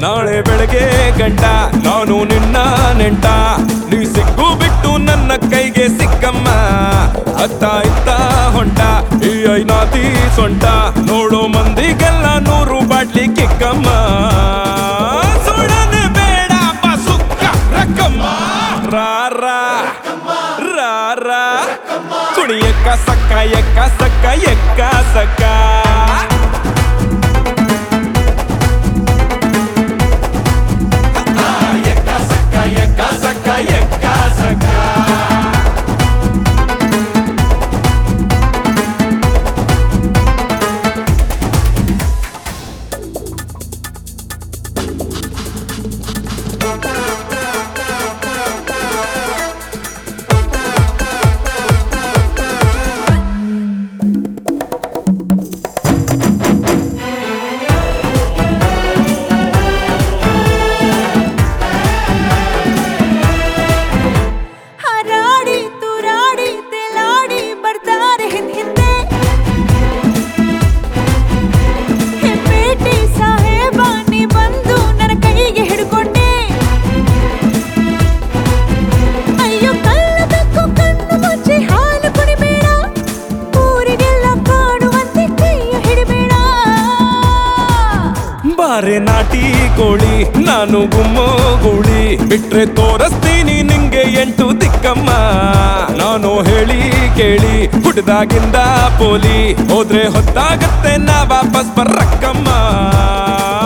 ನಾಳೆ ಬೆಳಗ್ಗೆ ಗಂಟ ನಾನು ನಿನ್ನ ನೆಂಟ ನೀ ಸಿಕ್ಕು ಬಿಟ್ಟು ನನ್ನ ಕೈಗೆ ಸಿಕ್ಕಮ್ಮ ಅತ್ತ ಇತ್ತ ಹೊಂಟ ಈ ಐನಾತಿ ಸೊಂಟ ನೋಡೋ ಮಂದಿಗೆಲ್ಲ ನೂರು ಬಾಟ್ಲಿ ಕಿಕ್ಕಮ್ಮ ಸುಡನೆ ಬೇಡ ಸುಕ್ಕ ರಕ್ಕಮ್ಮ ರಾರ ರಾರ ಕುಣಿಯಕ್ಕ ಸಕ್ಕ ಎಕ್ಕ ಸಕ್ಕ ಎಕ್ಕ ಸಕ್ಕ ಎಕ್ಕ ಸಕ್ಕ ಎಕ್ಕ ಸಕ್ಕ ಹಾರಾಡಿ ತೂರಾಡಿ ತೇಲಾಡಿ ಬರ್ತಾರೆ ಹಿಂದ್ ಹಿಂದೆ ಹೆಪ್ಪೇಟಿ ಸಾಹೇಬ ನೀ ಬಂದು ನನ್ನ ಕೈಗೆ ಹಿಡ್ಕೊಂಡೆ ಅಯ್ಯೋ ಕಳ್ಳ ಬೆಕ್ಕು ಕಣ್ಣು ಮುಚ್ಚಿ ಹಾಲು ಕುಡಿಬೇಡ ಊರಿಗೆಲ್ಲ ಕಾಣುವಂತೆ ಕೈಯ ಹಿಡಿಬೇಡ ಬಾರೆ ನಾಟಿ ಕೋಳಿ ನಾನು ಗುಮ್ಮೋ ಗೂಳಿ ಬಿಟ್ರೆ ತೋರಿಸ್ತೀನಿ ನಿಂಗೆ ಎಂಟು ದಿಕ್ಕಮ್ಮ ನಾನು ಹೇಳಿ ಕೇಳಿ ಹುಟ್ಟದಾಗಿಂದ ಪೋಲಿ ಹೋದ್ರೆ ಹೊತ್ತಾಗತ್ತೆ ನಾ ವಾಪಸ್ ಬರಕ್ಕಮ್ಮ